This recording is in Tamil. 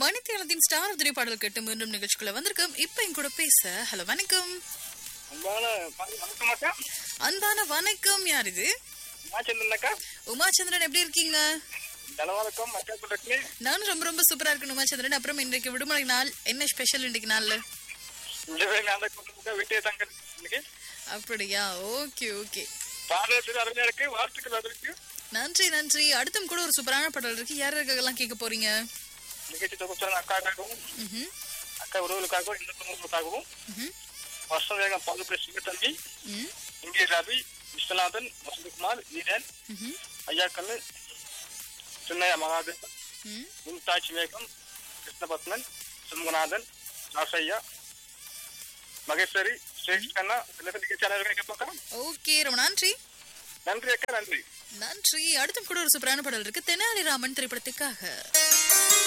மணித்தேலத்தின் ஸ்டார் உதிரி பாடல் கேட்டு மீண்டும் நிகழ்ச்சிக்குள்ள வந்திருக்கோம் இப்ப என் கூட பேச ஹலோ வணக்கம் அன்பான பாய் வணக்கம் அக்கா அன்பான வணக்கம் யார் இது உமாச்சந்திரன் அக்கா உமாச்சந்திரன் எப்படி இருக்கீங்க நலவணக்கம் அக்கா சொல்றீங்க நானும் ரொம்ப ரொம்ப சூப்பரா இருக்கேன் உமாச்சந்திரன் அப்புறம் இன்றைக்கு விடுமுறை நாள் என்ன ஸ்பெஷல் இன்றைக்கு நாள்ல இந்த வேலை அந்த குடும்பத்தை விட்டே தங்க இன்னைக்கு அப்படியா ஓகே ஓகே பாடல் அருமையா இருக்கு வாழ்த்துக்கள் அதற்கு நன்றி நன்றி அடுத்தும் கூட ஒரு சூப்பரான பாடல் இருக்கு யார் யாருக்கெல்லாம் கேட்க போறீங்க நிகழ்ச்சி தொகுப்பாளர் அக்காக்காகவும் ம்ஹும், அக்கா உறவுகளுக்காகவும் இந்த குடும்பங்களுக்காகவும் ம்ஹும், வருஷம் வேகம் பாதுகாப்பு சிங்கத்தம்பி ம், இங்கே ரவி விஸ்வநாதன் வசந்தகுமார் வீரன் ம்ஹும், ஐயாக்கண்ணு சின்னையா மகாதேவன் ம். மும்தாஜ் வேகம் கிருஷ்ணபத்மன் சுமங்கநாதன் ராசையா மகேஸ்வரி ஸ்ரேஷ்ட் கண்ணா எல்லாத்தையும் நிகழ்ச்சி அனைவருக்கும் கேட்பாங்க ஓகே ரொம்ப நன்றி நன்றி அக்கா நன்றி நன்றி அடுத்தும் கூட ஒரு சூப்பரான பாடல் இருக்கு தெனாலிராமன் திரைப்படத்துக்காக